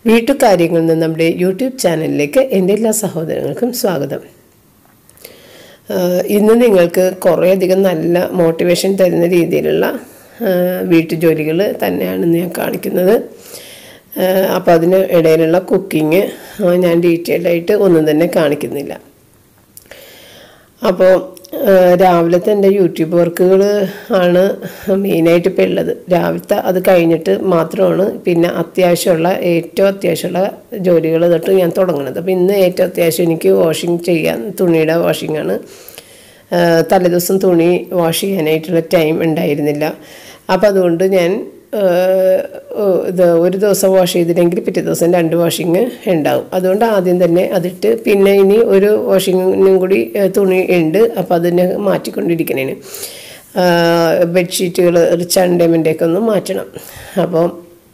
വീട്ടുകാര്യങ്ങളിൽ നിന്ന് നമ്മുടെ യൂട്യൂബ് ചാനലിലേക്ക് എൻ്റെ എല്ലാ സഹോദരങ്ങൾക്കും സ്വാഗതം ആഹ് ഇന്ന് നിങ്ങൾക്ക് കുറേയധികം നല്ല മോട്ടിവേഷൻ തരുന്ന രീതിയിലുള്ള വീട്ടുജോലികൾ തന്നെയാണ് ഇന്ന് ഞാൻ കാണിക്കുന്നത് അപ്പോൾ അതിന് ഇടയിലുള്ള കുക്കിങ് ഞാൻ ഡീറ്റെയിൽഡ് ആയിട്ട് ഒന്നും തന്നെ കാണിക്കുന്നില്ല അപ്പോൾ രാവിലത്തെ എൻ്റെ യൂട്യൂബ് വർക്കുകൾ ആണ് മെയിനായിട്ട് ഇപ്പോൾ ഉള്ളത് രാവിലത്തെ അത് കഴിഞ്ഞിട്ട് മാത്രമാണ് പിന്നെ അത്യാവശ്യമുള്ള ഏറ്റവും അത്യാവശ്യമുള്ള ജോലികൾ തൊട്ട് ഞാൻ തുടങ്ങുന്നത് അപ്പോൾ ഇന്ന് ഏറ്റവും അത്യാവശ്യം എനിക്ക് വാഷിംഗ് ചെയ്യാൻ തുണിയുടെ വാഷിംഗ് ആണ് തലേദിവസം തുണി വാഷ് ചെയ്യാനായിട്ടുള്ള ടൈം ഉണ്ടായിരുന്നില്ല അപ്പോൾ അതുകൊണ്ട് ഞാൻ ഇത് ഒരു ദിവസം വാഷ് ചെയ്തില്ലെങ്കിൽ പിറ്റേ ദിവസം രണ്ട് വാഷിങ് ഉണ്ടാവും അതുകൊണ്ട് ആദ്യം തന്നെ അതിട്ട് പിന്നെ ഇനി ഒരു വാഷിങ്ങിനും കൂടി തുണി ഉണ്ട് അപ്പോൾ അതിനെ മാറ്റിക്കൊണ്ടിരിക്കണേന് ബെഡ്ഷീറ്റുകൾ റിച്ച് ഡേമിൻ്റെയൊക്കെ ഒന്ന് മാറ്റണം അപ്പോൾ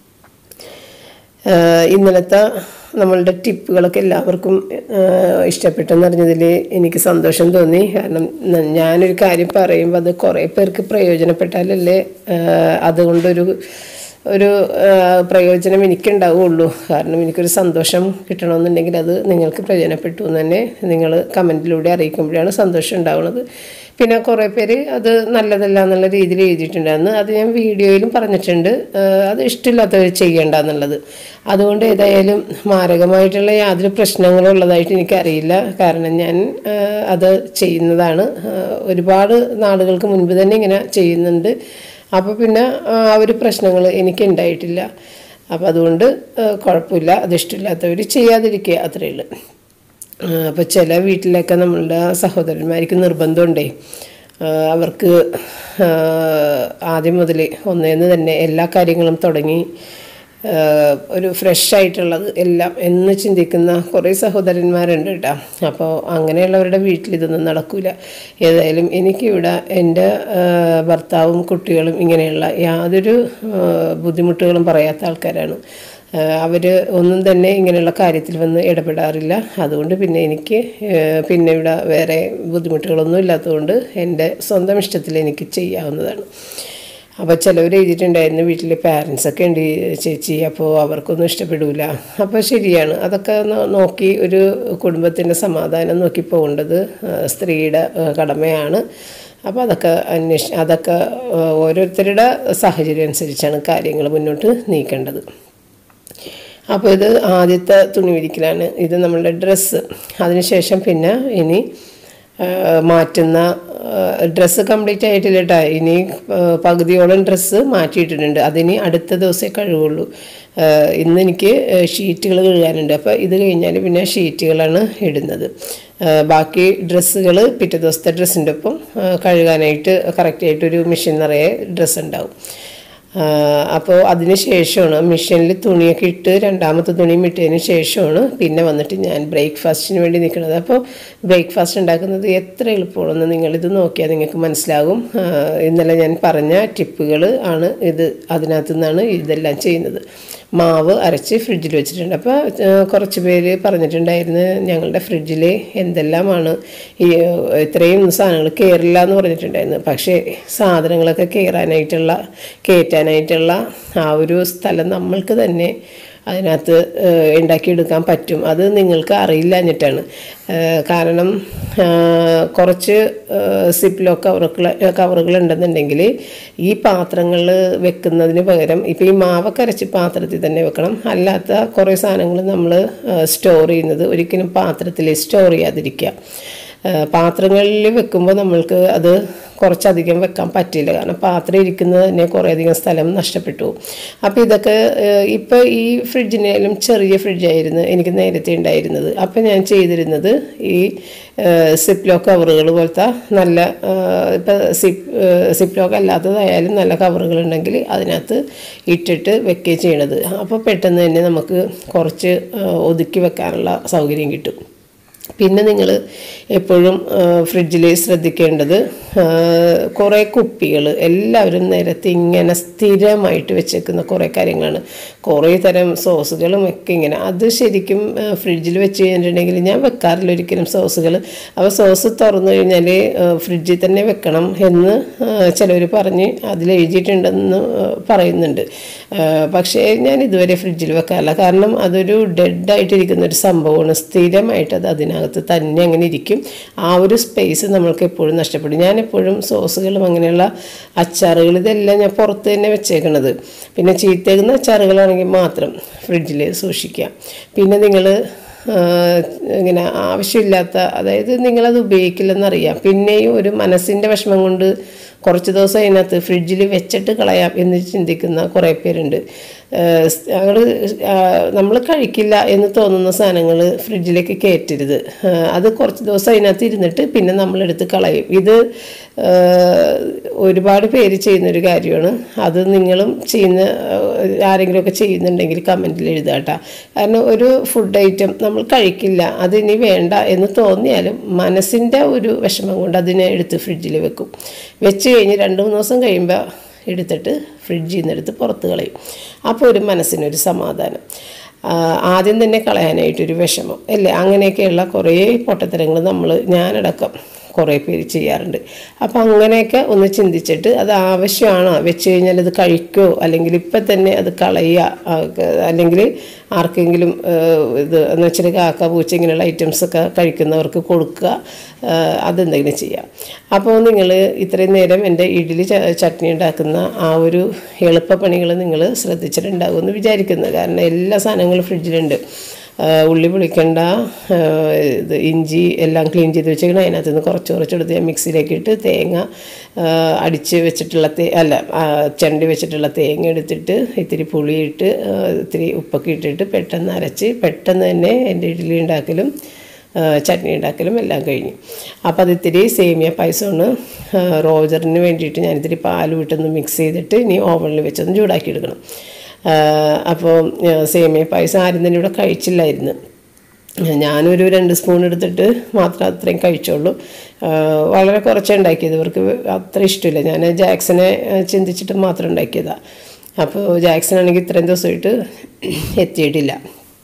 ഇന്നലത്തെ നമ്മളുടെ ടിപ്പുകളൊക്കെ എല്ലാവർക്കും ഇഷ്ടപ്പെട്ടെന്ന് അറിഞ്ഞതിൽ എനിക്ക് സന്തോഷം തോന്നി കാരണം ഞാനൊരു കാര്യം പറയുമ്പോൾ അത് കുറേ പേർക്ക് പ്രയോജനപ്പെട്ടാലല്ലേ അതുകൊണ്ടൊരു ഒരു പ്രയോജനം എനിക്കുണ്ടാവുള്ളൂ കാരണം എനിക്കൊരു സന്തോഷം കിട്ടണമെന്നുണ്ടെങ്കിൽ അത് നിങ്ങൾക്ക് പ്രയോജനപ്പെട്ടു എന്ന് തന്നെ നിങ്ങൾ കമൻറ്റിലൂടെ അറിയിക്കുമ്പോഴാണ് സന്തോഷം ഉണ്ടാവുന്നത് പിന്നെ കുറേ പേര് അത് നല്ലതല്ല എന്നുള്ള രീതിയിൽ എഴുതിയിട്ടുണ്ടായിരുന്നു അത് ഞാൻ വീഡിയോയിലും പറഞ്ഞിട്ടുണ്ട് അത് ഇഷ്ടമില്ലാത്തവർ ചെയ്യേണ്ട എന്നുള്ളത് അതുകൊണ്ട് ഏതായാലും മാരകമായിട്ടുള്ള യാതൊരു പ്രശ്നങ്ങളും ഉള്ളതായിട്ട് എനിക്കറിയില്ല കാരണം ഞാൻ അത് ചെയ്യുന്നതാണ് ഒരുപാട് നാളുകൾക്ക് മുൻപ് തന്നെ ഇങ്ങനെ ചെയ്യുന്നുണ്ട് അപ്പോൾ പിന്നെ ആ ഒരു പ്രശ്നങ്ങൾ എനിക്ക് ഉണ്ടായിട്ടില്ല അപ്പോൾ അതുകൊണ്ട് കുഴപ്പമില്ല അത് ഇഷ്ടമില്ലാത്തവർ ചെയ്യാതിരിക്കുക അത്രയേ ഉള്ളൂ അപ്പോൾ ചില വീട്ടിലൊക്കെ നമ്മളുടെ സഹോദരന്മാർക്ക് നിർബന്ധമുണ്ടേ അവർക്ക് ആദ്യം മുതൽ ഒന്നേന്ന് തന്നെ എല്ലാ കാര്യങ്ങളും തുടങ്ങി ഒരു ഫ്രഷ് ആയിട്ടുള്ളത് എല്ലാം എന്ന് ചിന്തിക്കുന്ന കുറേ സഹോദരന്മാരുണ്ട് കേട്ടോ അപ്പോൾ അങ്ങനെയുള്ളവരുടെ വീട്ടിൽ ഇതൊന്നും നടക്കില്ല ഏതായാലും എനിക്കിവിടെ എൻ്റെ ഭർത്താവും കുട്ടികളും ഇങ്ങനെയുള്ള യാതൊരു ബുദ്ധിമുട്ടുകളും പറയാത്ത ആൾക്കാരാണ് അവർ ഒന്നും തന്നെ ഇങ്ങനെയുള്ള കാര്യത്തിൽ വന്ന് ഇടപെടാറില്ല അതുകൊണ്ട് പിന്നെ എനിക്ക് പിന്നെ ഇവിടെ വേറെ ബുദ്ധിമുട്ടുകളൊന്നും ഇല്ലാത്തതുകൊണ്ട് എൻ്റെ സ്വന്തം ഇഷ്ടത്തിൽ എനിക്ക് ചെയ്യാവുന്നതാണ് അപ്പോൾ ചിലവർ എഴുതിയിട്ടുണ്ടായിരുന്നു വീട്ടിൽ പാരൻസ് ഒക്കെ ഉണ്ട് ചേച്ചി അപ്പോൾ അവർക്കൊന്നും ഇഷ്ടപ്പെടില്ല അപ്പോൾ ശരിയാണ് അതൊക്കെ നോക്കി ഒരു കുടുംബത്തിൻ്റെ സമാധാനം നോക്കി പോകേണ്ടത് സ്ത്രീയുടെ കടമയാണ് അപ്പോൾ അതൊക്കെ അന്വേഷ അതൊക്കെ ഓരോരുത്തരുടെ സാഹചര്യം അനുസരിച്ചാണ് കാര്യങ്ങൾ മുന്നോട്ട് നീക്കേണ്ടത് അപ്പോൾ ഇത് ആദ്യത്തെ തുണി വിരിക്കലാണ് ഇത് നമ്മളുടെ ഡ്രസ്സ് അതിനുശേഷം പിന്നെ ഇനി മാറ്റുന്ന ഡ്രസ്സ് കംപ്ലീറ്റ് ആയിട്ടില്ല കേട്ടോ ഇനി പകുതിയോളം ഡ്രസ്സ് മാറ്റിയിട്ടിട്ടുണ്ട് അതിനി അടുത്ത ദിവസമേ കഴുകുള്ളൂ ഇന്ന് എനിക്ക് ഷീറ്റുകൾ കഴുകാനുണ്ട് അപ്പോൾ ഇത് കഴിഞ്ഞാൽ പിന്നെ ഷീറ്റുകളാണ് ഇടുന്നത് ബാക്കി ഡ്രസ്സുകൾ പിറ്റേ ദിവസത്തെ ഡ്രസ്സിൻ്റെ ഒപ്പം കഴുകാനായിട്ട് കറക്റ്റായിട്ടൊരു മെഷീൻ നിറയെ ഡ്രസ്സ് ഉണ്ടാവും അപ്പോൾ അതിന് ശേഷമാണ് മെഷീനിൽ തുണിയൊക്കെ ഇട്ട് രണ്ടാമത്തെ തുണിയും ഇട്ടതിന് ശേഷമാണ് പിന്നെ വന്നിട്ട് ഞാൻ ബ്രേക്ക്ഫാസ്റ്റിന് വേണ്ടി നിൽക്കുന്നത് അപ്പോൾ ബ്രേക്ക്ഫാസ്റ്റ് ഉണ്ടാക്കുന്നത് എത്ര എളുപ്പമാണെന്ന് നിങ്ങളിത് നോക്കിയാൽ നിങ്ങൾക്ക് മനസ്സിലാകും ഇന്നലെ ഞാൻ പറഞ്ഞ ടിപ്പുകൾ ആണ് ഇത് അതിനകത്തു നിന്നാണ് ഇതെല്ലാം ചെയ്യുന്നത് മാവ് അരച്ച് ഫ്രിഡ്ജിൽ വെച്ചിട്ടുണ്ട് അപ്പോൾ കുറച്ച് പേര് പറഞ്ഞിട്ടുണ്ടായിരുന്നു ഞങ്ങളുടെ ഫ്രിഡ്ജിൽ എന്തെല്ലാമാണ് ഈ ഇത്രയും സാധനങ്ങൾ കയറില്ല എന്ന് പറഞ്ഞിട്ടുണ്ടായിരുന്നു പക്ഷേ സാധനങ്ങളൊക്കെ കയറാനായിട്ടുള്ള കയറ്റാനായിട്ടുള്ള ആ ഒരു സ്ഥലം നമ്മൾക്ക് തന്നെ അതിനകത്ത് ഉണ്ടാക്കിയെടുക്കാൻ പറ്റും അത് നിങ്ങൾക്ക് അറിയില്ല എന്നിട്ടാണ് കാരണം കുറച്ച് സിപ്പിലോ കവറുകൾ കവറുകൾ ഉണ്ടെന്നുണ്ടെങ്കിൽ ഈ പാത്രങ്ങൾ വെക്കുന്നതിന് പകരം ഇപ്പോൾ ഈ മാവൊക്കെ അരച്ച് പാത്രത്തിൽ തന്നെ വെക്കണം അല്ലാത്ത കുറേ സാധനങ്ങൾ നമ്മൾ സ്റ്റോർ ചെയ്യുന്നത് ഒരിക്കലും പാത്രത്തിൽ സ്റ്റോർ ചെയ്യാതിരിക്കുക പാത്രങ്ങളിൽ വെക്കുമ്പോൾ നമ്മൾക്ക് അത് കുറച്ചധികം വെക്കാൻ പറ്റില്ല കാരണം പാത്രം ഇരിക്കുന്നത് തന്നെ കുറേയധികം സ്ഥലം നഷ്ടപ്പെട്ടു അപ്പോൾ ഇതൊക്കെ ഇപ്പോൾ ഈ ഫ്രിഡ്ജിനായാലും ചെറിയ ഫ്രിഡ്ജായിരുന്നു എനിക്ക് നേരത്തെ ഉണ്ടായിരുന്നത് അപ്പോൾ ഞാൻ ചെയ്തിരുന്നത് ഈ സിപ്ലോ കവറുകൾ പോലത്തെ നല്ല ഇപ്പോൾ സിപ്പ് സിപ്ലോക്ക് അല്ലാത്തതായാലും നല്ല കവറുകൾ ഉണ്ടെങ്കിൽ അതിനകത്ത് ഇട്ടിട്ട് വെക്കുകയും ചെയ്യണത് അപ്പോൾ പെട്ടെന്ന് തന്നെ നമുക്ക് കുറച്ച് ഒതുക്കി വെക്കാനുള്ള സൗകര്യം കിട്ടും പിന്നെ നിങ്ങൾ എപ്പോഴും ഫ്രിഡ്ജിൽ ശ്രദ്ധിക്കേണ്ടത് കുറേ കുപ്പികൾ എല്ലാവരും നിരത്തി ഇങ്ങനെ സ്ഥിരമായിട്ട് വെച്ചേക്കുന്ന കുറേ കാര്യങ്ങളാണ് കുറേ തരം സോസുകളും ഒക്കെ ഇങ്ങനെ അത് ശരിക്കും ഫ്രിഡ്ജിൽ വെച്ച് കഴിഞ്ഞിട്ടുണ്ടെങ്കിൽ ഞാൻ വെക്കാറില്ല ഒരിക്കലും സോസുകൾ അപ്പോൾ സോസ് തുറന്നു കഴിഞ്ഞാൽ ഫ്രിഡ്ജിൽ തന്നെ വെക്കണം എന്ന് ചിലവർ പറഞ്ഞ് അതിൽ എഴുതിയിട്ടുണ്ടെന്ന് പറയുന്നുണ്ട് പക്ഷേ ഞാൻ ഇതുവരെ ഫ്രിഡ്ജിൽ വെക്കാറില്ല കാരണം അതൊരു ഡെഡായിട്ടിരിക്കുന്ന ഒരു സംഭവമാണ് സ്ഥിരമായിട്ട് അത് അതിനകത്ത് തന്നെ അങ്ങനെ ഇരിക്കും ആ ഒരു സ്പേസ് നമ്മൾക്ക് എപ്പോഴും നഷ്ടപ്പെടും ഞാൻ എപ്പോഴും സോസുകളും അങ്ങനെയുള്ള അച്ചാറുകൾ ഇതെല്ലാം ഞാൻ പുറത്ത് തന്നെ വെച്ചേക്കണത് പിന്നെ ചീത്തേക്കുന്ന അച്ചാറുകളാണെങ്കിൽ മാത്രം ഫ്രിഡ്ജിൽ സൂക്ഷിക്കുക പിന്നെ നിങ്ങൾ ഇങ്ങനെ ആവശ്യമില്ലാത്ത അതായത് നിങ്ങളത് ഉപയോഗിക്കില്ലെന്നറിയാം പിന്നെയും ഒരു മനസ്സിൻ്റെ വിഷമം കൊണ്ട് കുറച്ച് ദിവസം അതിനകത്ത് ഫ്രിഡ്ജിൽ വെച്ചിട്ട് കളയാം എന്ന് ചിന്തിക്കുന്ന കുറേ പേരുണ്ട് ഞങ്ങൾ നമ്മൾ കഴിക്കില്ല എന്ന് തോന്നുന്ന സാധനങ്ങൾ ഫ്രിഡ്ജിലേക്ക് കയറ്റരുത് അത് കുറച്ച് ദിവസം അതിനകത്ത് ഇരുന്നിട്ട് പിന്നെ നമ്മളെടുത്ത് കളയും ഇത് ഒരുപാട് പേര് ചെയ്യുന്നൊരു കാര്യമാണ് അത് നിങ്ങളും ചെയ്യുന്ന ആരെങ്കിലുമൊക്കെ ചെയ്യുന്നുണ്ടെങ്കിൽ കമൻറ്റിൽ എഴുതാട്ടോ കാരണം ഒരു ഫുഡ് ഐറ്റം നമ്മൾ കഴിക്കില്ല അതിനി വേണ്ട എന്ന് തോന്നിയാലും മനസ്സിൻ്റെ ഒരു വിഷമം കൊണ്ട് അതിനെ എടുത്ത് ഫ്രിഡ്ജിൽ വെക്കും വെച്ച് കഴിഞ്ഞ് രണ്ട് മൂന്ന് ദിവസം കഴിയുമ്പോൾ എടുത്തിട്ട് ഫ്രിഡ്ജിൽ നിന്ന് എടുത്ത് പുറത്ത് കളയും അപ്പോൾ ഒരു മനസ്സിനൊരു സമാധാനം ആദ്യം തന്നെ കളയാനായിട്ടൊരു വിഷമം അല്ലേ അങ്ങനെയൊക്കെയുള്ള കുറേ പൊട്ടത്തരങ്ങൾ നമ്മൾ ഞാനടക്കം കുറേ പേര് ചെയ്യാറുണ്ട് അപ്പം അങ്ങനെയൊക്കെ ഒന്ന് ചിന്തിച്ചിട്ട് അത് ആവശ്യമാണോ വെച്ച് കഴിഞ്ഞാൽ അത് കഴിക്കുമോ അല്ലെങ്കിൽ ഇപ്പം തന്നെ അത് കളയുക അല്ലെങ്കിൽ ആർക്കെങ്കിലും ഇത് എന്ന് വെച്ചാൽ കാക്ക പൂച്ച ഇങ്ങനെയുള്ള ഐറ്റംസൊക്കെ കഴിക്കുന്നവർക്ക് കൊടുക്കുക അതെന്തെങ്കിലും ചെയ്യാം അപ്പോൾ നിങ്ങൾ ഇത്രയും നേരം എൻ്റെ ഇഡ്ഡലി ചട്നി ഉണ്ടാക്കുന്ന ആ ഒരു എളുപ്പപ്പണികൾ നിങ്ങൾ ശ്രദ്ധിച്ചിട്ടുണ്ടാകുമെന്ന് വിചാരിക്കുന്നു കാരണം എല്ലാ സാധനങ്ങളും ഫ്രിഡ്ജിലുണ്ട് ഉള്ളി പൊളിക്കണ്ട ഇത് ഇഞ്ചി എല്ലാം ക്ലീൻ ചെയ്ത് വെച്ചേക്കണം അതിനകത്ത് നിന്ന് കുറച്ച് കുറച്ചെടുത്ത് ഞാൻ മിക്സിയിലേക്ക് ഇട്ട് തേങ്ങ അടിച്ച് വെച്ചിട്ടുള്ള തേ അല്ല ചണ്ടി വെച്ചിട്ടുള്ള തേങ്ങ എടുത്തിട്ട് ഇത്തിരി പുളിയിട്ട് ഇത്തിരി ഉപ്പൊക്കെ ഇട്ടിട്ട് പെട്ടെന്ന് അരച്ച് പെട്ടെന്ന് തന്നെ എൻ്റെ ഇഡ്ഡലി ഉണ്ടാക്കലും ചട്നി ഉണ്ടാക്കലും എല്ലാം കഴിഞ്ഞു അപ്പോൾ അത് ഇത്തിരി സേമിയ പായസമാണ് റോജറിന് വേണ്ടിയിട്ട് ഞാൻ ഇത്തിരി പാൽ വിട്ടൊന്ന് മിക്സ് ചെയ്തിട്ട് ഇനി ഓവനിൽ വെച്ചൊന്ന് ചൂടാക്കി എടുക്കണം അപ്പോൾ സേമിയ പായസം ആരും തന്നെ ഇവിടെ കഴിച്ചില്ലായിരുന്നു ഞാനൊരു രണ്ട് സ്പൂൺ എടുത്തിട്ട് മാത്രം അത്രയും കഴിച്ചോളൂ വളരെ കുറച്ചേ ഉണ്ടാക്കിയത് ഇവർക്ക് അത്ര ഇഷ്ടമില്ല ഞാൻ ജാക്സനെ ചിന്തിച്ചിട്ട് മാത്രം ഉണ്ടാക്കിയതാണ് അപ്പോൾ ജാക്സൺ ആണെങ്കിൽ ഇത്രയും ദിവസമായിട്ട് എത്തിയിട്ടില്ല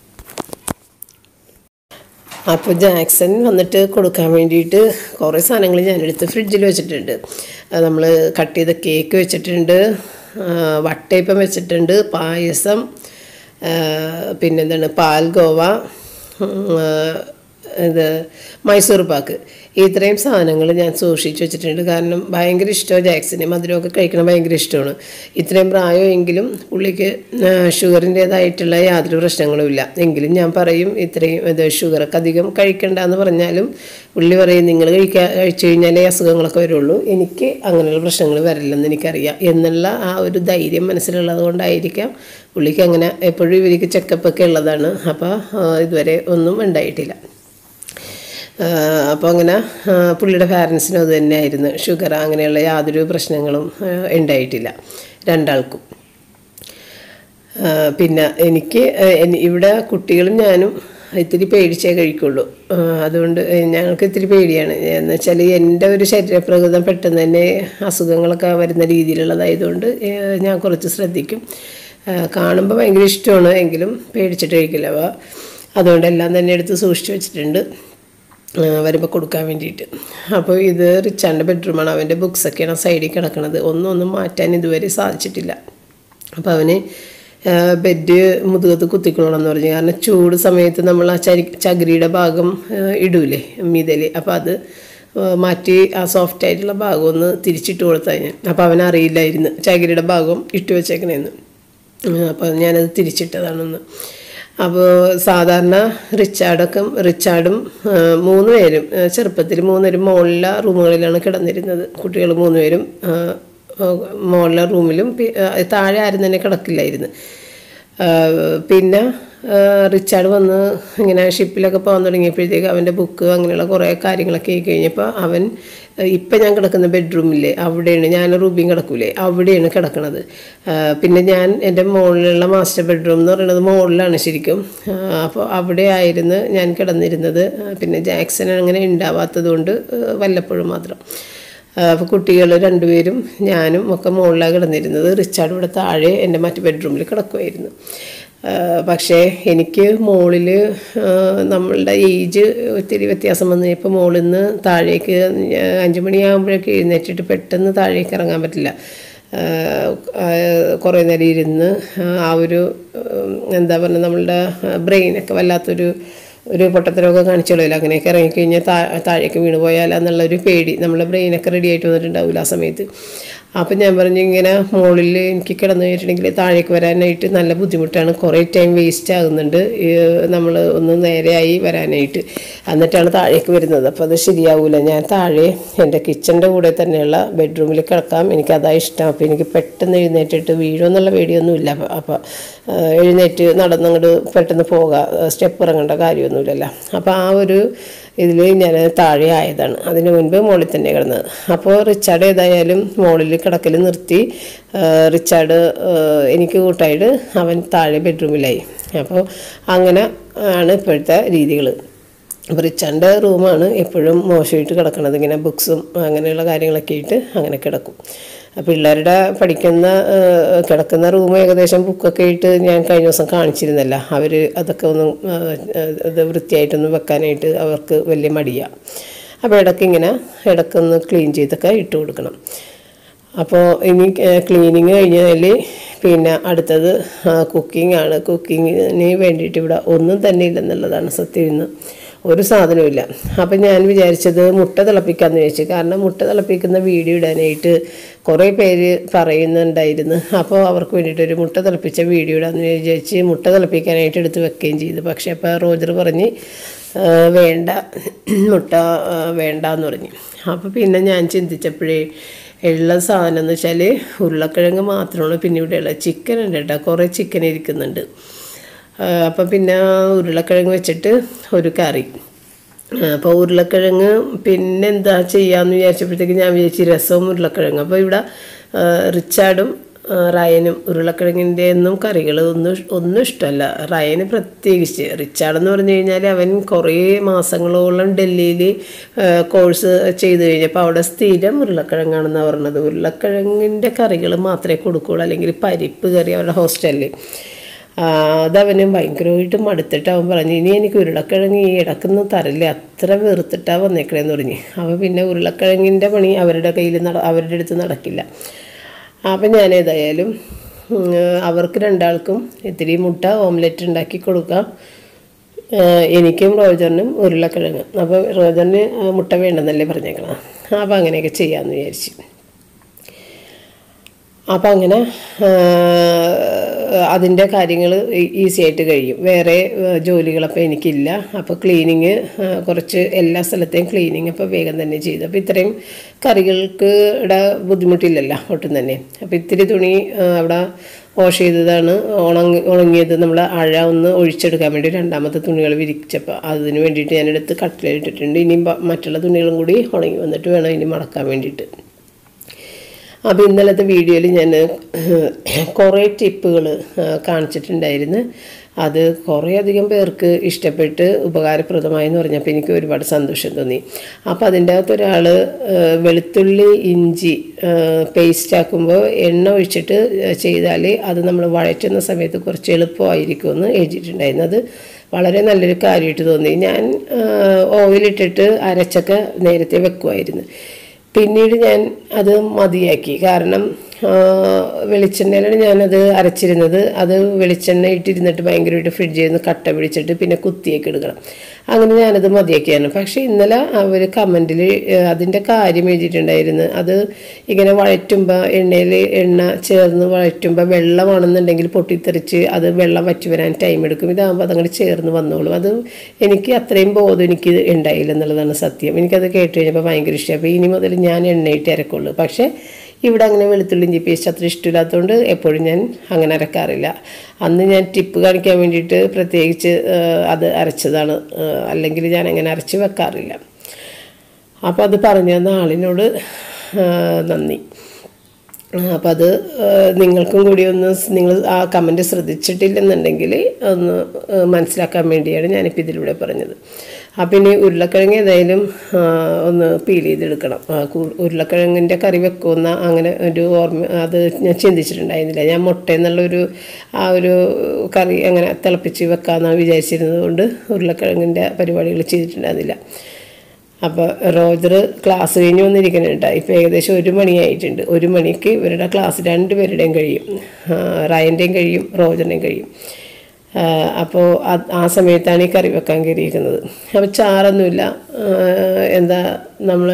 അപ്പോൾ ജാക്സൺ വന്നിട്ട് കൊടുക്കാൻ വേണ്ടിയിട്ട് കുറേ സാധനങ്ങൾ ഞാനെടുത്ത് ഫ്രിഡ്ജിൽ വെച്ചിട്ടുണ്ട് നമ്മൾ കട്ട് ചെയ്ത കേക്ക് വെച്ചിട്ടുണ്ട് വട്ടയപ്പം വെച്ചിട്ടുണ്ട് പായസം പിന്നെന്താണ് പാൽഗോവ ഇത് മൈസൂർ പാക്ക് ഇത്രയും സാധനങ്ങൾ ഞാൻ സൂക്ഷിച്ച് വെച്ചിട്ടുണ്ട് കാരണം ഭയങ്കര ഇഷ്ടമാണ് ജാക്സിന് മധുരമൊക്കെ കഴിക്കണം ഭയങ്കര ഇഷ്ടമാണ് ഇത്രയും പ്രായമെങ്കിലും പുള്ളിക്ക് ഷുഗറിൻ്റേതായിട്ടുള്ള യാതൊരു പ്രശ്നങ്ങളുമില്ല എങ്കിലും ഞാൻ പറയും ഇത്രയും ഇത് ഷുഗറൊക്കെ അധികം കഴിക്കണ്ട എന്ന് പറഞ്ഞാലും പുള്ളി പറയും നിങ്ങൾ കഴിക്കാ കഴിച്ചു കഴിഞ്ഞാലേ അസുഖങ്ങളൊക്കെ വരുള്ളൂ എനിക്ക് അങ്ങനെയുള്ള പ്രശ്നങ്ങൾ വരില്ലെന്ന് എനിക്കറിയാം എന്നുള്ള ആ ഒരു ധൈര്യം മനസ്സിലുള്ളത് കൊണ്ടായിരിക്കാം പുള്ളിക്ക് അങ്ങനെ എപ്പോഴും ഇവർക്ക് ചെക്കപ്പൊക്കെ ഉള്ളതാണ് അപ്പോൾ ഇതുവരെ ഒന്നും ഉണ്ടായിട്ടില്ല അപ്പോൾ അങ്ങനെ പുള്ളിയുടെ പാരൻസിനും അത് തന്നെയായിരുന്നു ഷുഗർ അങ്ങനെയുള്ള യാതൊരു പ്രശ്നങ്ങളും ഉണ്ടായിട്ടില്ല രണ്ടാൾക്കും പിന്നെ എനിക്ക് ഇവിടെ കുട്ടികളും ഞാനും ഇത്തിരി പേടിച്ചേ കഴിക്കുള്ളൂ അതുകൊണ്ട് ഞങ്ങൾക്ക് ഇത്തിരി പേടിയാണ് എന്ന് വെച്ചാൽ എൻ്റെ ഒരു ശരീരപ്രകൃതം പെട്ടെന്ന് തന്നെ അസുഖങ്ങളൊക്കെ വരുന്ന രീതിയിലുള്ളതായതുകൊണ്ട് ഞാൻ കുറച്ച് ശ്രദ്ധിക്കും കാണുമ്പോൾ ഭയങ്കര ഇഷ്ടമാണ് എങ്കിലും പേടിച്ചിട്ട് കഴിക്കില്ല അപ്പോൾ അതുകൊണ്ട് എല്ലാം തന്നെ എടുത്ത് സൂക്ഷിച്ച് വെച്ചിട്ടുണ്ട് വരുമ്പോൾ കൊടുക്കാൻ വേണ്ടിയിട്ട് അപ്പോൾ ഇത് റിച്ചാൻ്റെ ബെഡ്റൂമാണ് അവൻ്റെ ബുക്സൊക്കെയാണ് സൈഡിൽ കിടക്കുന്നത് ഒന്നും ഒന്നും മാറ്റാൻ ഇതുവരെ സാധിച്ചിട്ടില്ല അപ്പോൾ അവന് ബെഡ് മുതുകത്ത് കുത്തിക്കൊള്ളണം എന്ന് പറഞ്ഞു കാരണം ചൂട് സമയത്ത് നമ്മൾ ആ ചരി ചകിരിയുടെ ഭാഗം ഇടൂലേ മീതൽ അപ്പോൾ അത് മാറ്റി ആ സോഫ്റ്റ് ആയിട്ടുള്ള ഭാഗം ഒന്ന് തിരിച്ചിട്ട് കൊടുത്താൽ ഞാൻ അപ്പോൾ അവനറിയില്ലായിരുന്നു ചകിരിയുടെ ഭാഗം ഇട്ട് വെച്ചേക്കണേന്ന് അപ്പോൾ ഞാനത് തിരിച്ചിട്ടതാണെന്ന് അപ്പോൾ സാധാരണ റിച്ചാർഡൊക്കെ റിച്ചാർഡും മൂന്ന് പേരും ചെറുപ്പത്തിൽ മൂന്ന് പേരും മുകളിലെ റൂമുകളിലാണ് കിടന്നിരുന്നത് കുട്ടികൾ മൂന്ന് പേരും മുകളിലെ റൂമിലും താഴെ ആരും തന്നെ കിടക്കില്ലായിരുന്നു പിന്നെ റിച്ചാർഡ് വന്ന് ഇങ്ങനെ ഷിപ്പിലൊക്കെ പോകാൻ തുടങ്ങിയപ്പോഴത്തേക്ക് അവൻ്റെ ബുക്ക് അങ്ങനെയുള്ള കുറേ കാര്യങ്ങളൊക്കെ ആയി കഴിഞ്ഞപ്പോൾ അവൻ ഇപ്പം ഞാൻ കിടക്കുന്ന ബെഡ്റൂമില്ലേ അവിടെയാണ് ഞാൻ റൂബിയും കിടക്കൂലേ അവിടെയാണ് കിടക്കണത് ആ, പിന്നെ ഞാൻ എൻ്റെ മുകളിലുള്ള മാസ്റ്റർ ബെഡ്റൂം എന്ന് പറയുന്നത് മുകളിലാണ് ശരിക്കും ആ, അപ്പോൾ അവിടെ ആയിരുന്നു ഞാൻ കിടന്നിരുന്നത് ആ, പിന്നെ ജാക്സൺ അങ്ങനെ ഉണ്ടാവാത്തത് കൊണ്ട് ആ, വല്ലപ്പോഴും മാത്രം അപ്പോൾ കുട്ടികൾ രണ്ടുപേരും ഞാനും ഒക്കെ മുകളിലാണ് കിടന്നിരുന്നത് റിച്ചാർഡ് ഇവിടെ താഴെ എൻ്റെ മറ്റു ബെഡ്റൂമിൽ കിടക്കുമായിരുന്നു ആ, പക്ഷേ എനിക്ക് മുകളിൽ നമ്മളുടെ ഏജ് ഒത്തിരി വ്യത്യാസം വന്നു ഇപ്പോൾ മുകളിൽ നിന്ന് താഴേക്ക് ഞാൻ അഞ്ച് മണിയാകുമ്പോഴേക്ക് എഴുന്നേറ്റിട്ട് പെട്ടെന്ന് താഴേക്ക് ഇറങ്ങാൻ പറ്റില്ല കുറേ നേരം ഇരുന്ന് ആ ഒരു ഉം, എന്താ പറയുക നമ്മളുടെ ബ്രെയിനൊക്കെ വല്ലാത്തൊരു ഒരു പൊട്ടത്തരമൊക്കെ കാണിച്ചോളൂല്ലോ അങ്ങനെയൊക്കെ ഇറങ്ങിക്കഴിഞ്ഞാൽ താ താഴേക്ക് വീണ് പോയാലോ എന്നുള്ളൊരു പേടി നമ്മളെ ബ്രെയിനൊക്കെ റെഡി ആയിട്ട് വന്നിട്ടുണ്ടാവില്ല ആ സമയത്ത് അപ്പം ഞാൻ പറഞ്ഞു ഇങ്ങനെ മുകളിൽ എനിക്ക് കിടന്നു കഴിഞ്ഞിട്ടുണ്ടെങ്കിൽ താഴേക്ക് വരാനായിട്ട് നല്ല ബുദ്ധിമുട്ടാണ് കുറേ ടൈം വേസ്റ്റ് ആകുന്നുണ്ട് നമ്മൾ ഒന്ന് നേരെയായി വരാനായിട്ട് എന്നിട്ടാണ് താഴേക്ക് വരുന്നത് അപ്പോൾ അത് ശരിയാവില്ല ഞാൻ താഴെ എൻ്റെ കിച്ചൻ്റെ കൂടെ തന്നെയുള്ള ബെഡ്റൂമിൽ കിടക്കാം എനിക്കതാ ഇഷ്ടം അപ്പോൾ എനിക്ക് പെട്ടെന്ന് എഴുന്നേറ്റിട്ട് വീഴുമെന്നുള്ള പേടിയൊന്നുമില്ല അപ്പോൾ അപ്പോൾ എഴുന്നേറ്റ് നടന്നങ്ങോട്ട് പെട്ടെന്ന് പോകാം സ്റ്റെപ്പ് ഇറങ്ങേണ്ട കാര്യമൊന്നുമില്ലല്ലോ അപ്പോൾ ആ ഒരു ഇതിൽ ഞാൻ താഴെ ആയതാണ് അതിന് മുൻപ് മുകളിൽ തന്നെ കിടന്നത് അപ്പോൾ റിച്ചാർഡ് ഏതായാലും മുകളിൽ കിടക്കൽ നിർത്തി ആ, റിച്ചാർഡ് ആ, എനിക്ക് കൂട്ടായിട്ട് അവൻ താഴെ ബെഡ്റൂമിലായി അപ്പോൾ അങ്ങനെ ആണ് ഇപ്പോഴത്തെ രീതികൾ അപ്പോൾ റിച്ചാൻ്റെ റൂമാണ് എപ്പോഴും മോശമായിട്ട് കിടക്കണത് ഇങ്ങനെ ബുക്സും അങ്ങനെയുള്ള കാര്യങ്ങളൊക്കെ ആയിട്ട് അങ്ങനെ കിടക്കും പിള്ളേരുടെ പഠിക്കുന്ന ആ, കിടക്കുന്ന റൂം ഏകദേശം ബുക്കൊക്കെ ആയിട്ട് ഞാൻ കഴിഞ്ഞ ദിവസം കാണിച്ചിരുന്നല്ല അവർ അതൊക്കെ ഒന്ന് ആ, ഇത് വൃത്തിയായിട്ടൊന്ന് വെക്കാനായിട്ട് അവർക്ക് വലിയ മടിയാണ് അപ്പോൾ ഇടയ്ക്ക് ഇങ്ങനെ ഇടയ്ക്കൊന്ന് ക്ലീൻ ചെയ്തൊക്കെ ഇട്ട് കൊടുക്കണം അപ്പോൾ ഇനി ക്ലീനിങ് കഴിഞ്ഞാൽ പിന്നെ അടുത്തത് കുക്കിംഗ് ആണ് കുക്കിങ്ങിന് വേണ്ടിയിട്ട് ഇവിടെ ഒന്നും തന്നെ ഇല്ലെന്നുള്ളതാണ് സത്യം ഇന്ന് ഒരു സാധനവുമില്ല അപ്പം ഞാൻ വിചാരിച്ചത് മുട്ട തിളപ്പിക്കാമെന്ന് വിചാരിച്ചു കാരണം മുട്ട തിളപ്പിക്കുന്ന വീഡിയോ ഇടാനായിട്ട് കുറേ പേര് പറയുന്നുണ്ടായിരുന്നു അപ്പോൾ അവർക്ക് വേണ്ടിയിട്ട് ഒരു മുട്ട തിളപ്പിച്ച വീഡിയോ ഇടാമെന്ന് വിചാരിച്ച് മുട്ട തിളപ്പിക്കാനായിട്ട് എടുത്ത് വെക്കുകയും ചെയ്തു പക്ഷേ അപ്പോൾ റോജർ പറഞ്ഞ് ആ, വേണ്ട മുട്ട ആ, വേണ്ട എന്ന് പറഞ്ഞു അപ്പോൾ പിന്നെ ഞാൻ ചിന്തിച്ചപ്പോഴേ ഉള്ള സാധനം എന്ന് വെച്ചാൽ ഉരുളക്കിഴങ്ങ് മാത്രമാണ് പിന്നെ ഇവിടെ ഉള്ളത് ചിക്കൻ ഉണ്ട് കേട്ടോ കുറേ ചിക്കൻ ഇരിക്കുന്നുണ്ട് അപ്പം പിന്നെ ഉരുളക്കിഴങ്ങ് വെച്ചിട്ട് ഒരു കറി അപ്പോൾ ഉരുളക്കിഴങ്ങ് പിന്നെ എന്താ ചെയ്യാമെന്ന് വിചാരിച്ചപ്പോഴത്തേക്ക് ഞാൻ വിചാരിച്ചു രസവും ഉരുളക്കിഴങ്ങ് അപ്പോൾ ഇവിടെ ആ, റിച്ചാർഡും ആ, റയനും ഉരുളക്കിഴങ്ങിൻ്റെ ഒന്നും കറികൾ ഒന്നും ഇഷ്- ഒന്നും ഇഷ്ടമല്ല റയന് പ്രത്യേകിച്ച് റിച്ചാർഡ് എന്ന് പറഞ്ഞു കഴിഞ്ഞാൽ അവൻ കുറേ മാസങ്ങളോളം ഡൽഹിയിൽ കോഴ്സ് ചെയ്ത് കഴിഞ്ഞപ്പോൾ അവിടെ സ്ഥിരം ഉരുളക്കിഴങ്ങാണെന്നാണ് പറഞ്ഞത് ഉരുളക്കിഴങ്ങിൻ്റെ കറികൾ മാത്രമേ കൊടുക്കുകയുള്ളൂ അല്ലെങ്കിൽ പരിപ്പ് കറി അവരുടെ ഹോസ്റ്റലിൽ അതവന് ഭയങ്കരമായിട്ട് മടുത്തിട്ട് അവൻ പറഞ്ഞു ഇനി എനിക്ക് ഉരുളക്കിഴങ്ങ് ഈ ഇടക്കൊന്നും തരില്ല അത്ര വെറുത്തിട്ടാ വന്നേക്കണേന്ന് പറഞ്ഞു അവൻ പിന്നെ ഉരുളക്കിഴങ്ങിൻ്റെ പണി അവരുടെ കയ്യിൽ നട അവരുടെ അടുത്ത് നടക്കില്ല അപ്പം ഞാൻ ഏതായാലും ഉം, അവർക്ക് രണ്ടാൾക്കും ഇത്തിരി മുട്ട ഓംലെറ്റ് ഉണ്ടാക്കി കൊടുക്കാം ആ, എനിക്കും റോജറിനും ഉരുളക്കിഴങ്ങ് അപ്പോൾ റോജറിന് മുട്ട വേണ്ടെന്നല്ലേ പറഞ്ഞേക്കണം അപ്പോൾ അങ്ങനെയൊക്കെ ചെയ്യാമെന്ന് വിചാരിച്ചു അപ്പം അങ്ങനെ അതിൻ്റെ കാര്യങ്ങൾ ഈസി ആയിട്ട് കഴിയും വേറെ ആ, ജോലികളപ്പോൾ എനിക്കില്ല അപ്പോൾ ക്ലീനിങ് കുറച്ച് എല്ലാ സ്ഥലത്തെയും ക്ലീനിങ് അപ്പോൾ വേഗം തന്നെ ചെയ്തു അപ്പോൾ ഇത്രയും കറികൾക്ക് ഇവിടെ ബുദ്ധിമുട്ടില്ലല്ലോ ഒട്ടും തന്നെ അപ്പോൾ ഇത്തിരി തുണി ആ, അവിടെ വാഷ് ചെയ്തതാണ് ഉണങ്ങി ഉണങ്ങിയത് നമ്മൾ അഴ ഒന്ന് ഒഴിച്ചെടുക്കാൻ വേണ്ടി രണ്ടാമത്തെ തുണികൾ വിരിച്ചപ്പോൾ അതിന് വേണ്ടിയിട്ട് ഞാനെടുത്ത് കട്ടിലിട്ടിട്ടുണ്ട് ഇനി ബ- മറ്റുള്ള തുണികളും കൂടി ഉണങ്ങി വന്നിട്ട് വേണം ഇനി മടക്കാൻ വേണ്ടിയിട്ട് അപ്പോൾ ഇന്നലത്തെ വീഡിയോയിൽ ഞാൻ കുറേ ടിപ്പുകൾ കാണിച്ചിട്ടുണ്ടായിരുന്നു അത് കുറേയധികം പേർക്ക് ഇഷ്ടപ്പെട്ട് ഉപകാരപ്രദമായെന്ന് പറഞ്ഞപ്പോൾ എനിക്ക് ഒരുപാട് സന്തോഷം തോന്നി അപ്പോൾ അതിൻ്റെ അകത്ത് ഒരാൾ വെളുത്തുള്ളി ഇഞ്ചി പേസ്റ്റ് ആക്കുമ്പോൾ എണ്ണ ഒഴിച്ചിട്ട് ചെയ്താൽ അത് നമ്മൾ വഴറ്റുന്ന സമയത്ത് കുറച്ച് എളുപ്പമായിരിക്കുമെന്ന് എഴുതിയിട്ടുണ്ടായിരുന്നു അത് വളരെ നല്ലൊരു കാര്യമായിട്ട് തോന്നി ഞാൻ ഓയിലിട്ടിട്ട് അരച്ചൊക്കെ നേരത്തെ വെക്കുമായിരുന്നു പിന്നീട് ഞാൻ അത് മതിയാക്കി കാരണം ആ, വെളിച്ചെണ്ണയിലാണ് ഞാനത് അരച്ചിരുന്നത് അത് വെളിച്ചെണ്ണ ഇട്ടിരുന്നിട്ട് ഭയങ്കരമായിട്ട് ഫ്രിഡ്ജിൽ നിന്ന് കട്ട പിടിച്ചിട്ട് പിന്നെ കുത്തിയൊക്കെ എടുക്കണം അങ്ങനെ ഞാനത് മതിയാക്കിയാണ് പക്ഷേ ഇന്നലെ അവർ കമൻറ്റിൽ അതിൻ്റെ കാര്യം എഴുതിയിട്ടുണ്ടായിരുന്നു അത് ഇങ്ങനെ വഴറ്റുമ്പോൾ എണ്ണയിൽ എണ്ണ ചേർന്ന് വഴറ്റുമ്പോൾ വെള്ളമാണെന്നുണ്ടെങ്കിൽ പൊട്ടിത്തെറിച്ച് അത് വെള്ളം വറ്റി വരാൻ ടൈം എടുക്കും ഇതാകുമ്പോൾ അതങ്ങോട്ട് ചേർന്ന് വന്നോളും അത് എനിക്ക് അത്രയും ബോധം എനിക്ക് ഉണ്ടായില്ല എന്നുള്ളതാണ് സത്യം എനിക്കത് കേട്ട് കഴിഞ്ഞപ്പോൾ ഭയങ്കര ഇഷ്ടമായി അപ്പോൾ ഇനി മുതൽ ഞാൻ എണ്ണയിട്ട് ഇരക്കുള്ളൂ പക്ഷേ ഇവിടെ അങ്ങനെ വെളുത്തുള്ളി ഇഞ്ചി പേസ്റ്റ് അത്ര ഇഷ്ടമില്ലാത്തതുകൊണ്ട് എപ്പോഴും ഞാൻ അങ്ങനെ അരക്കാറില്ല അന്ന് ഞാൻ ടിപ്പ് കാണിക്കാൻ വേണ്ടിയിട്ട് പ്രത്യേകിച്ച് ആ, അത് അരച്ചതാണ് ആ, അല്ലെങ്കിൽ ഞാൻ അങ്ങനെ അരച്ച് വെക്കാറില്ല അപ്പോൾ അത് പറഞ്ഞു തന്ന ആളിനോട് ആ, നന്ദി അപ്പം അത് ആ, നിങ്ങൾക്കും കൂടി ഒന്ന് സ് നിങ്ങൾ ആ കമൻറ്റ് ശ്രദ്ധിച്ചിട്ടില്ലെന്നുണ്ടെങ്കിൽ ഒന്ന് ആ, മനസ്സിലാക്കാൻ വേണ്ടിയാണ് ഞാനിപ്പോൾ ഇതിലൂടെ പറഞ്ഞത് അപ്പം ഇനി ഉരുളക്കിഴങ്ങ് ഏതായാലും ആ, ഒന്ന് പീൽ ചെയ്തെടുക്കണം ആ, കു- ഉരുളക്കിഴങ്ങിൻ്റെ കറി വെക്കുന്ന അങ്ങനെ ഒരു ഓർമ്മ അത് ഞാൻ ചിന്തിച്ചിട്ടുണ്ടായിരുന്നില്ല ഞാൻ മുട്ട എന്നുള്ളൊരു ആ ഒരു കറി അങ്ങനെ തിളപ്പിച്ച് വെക്കാമെന്നാണ് വിചാരിച്ചിരുന്നത് കൊണ്ട് ഉരുളക്കിഴങ്ങിൻ്റെ പരിപാടികൾ ചെയ്തിട്ടുണ്ടായിരുന്നില്ല അപ്പോൾ റോജർ ക്ലാസ് കഴിഞ്ഞ് വന്നിരിക്കുന്നുണ്ട് ഇപ്പോൾ ഏകദേശം ഒരു മണിയായിട്ടുണ്ട് ഒരു മണിക്ക് ഇവരുടെ ക്ലാസ് രണ്ടുപേരുടെയും കഴിയും ആ, റയൻ്റെയും കഴിയും റോജറിൻ്റെയും കഴിയും അപ്പോൾ ആ സമയത്താണ് ഈ കറി വെക്കാൻ കയറിയിരിക്കുന്നത് അപ്പോൾ ചാറൊന്നുമില്ല ആ, എന്താ നമ്മൾ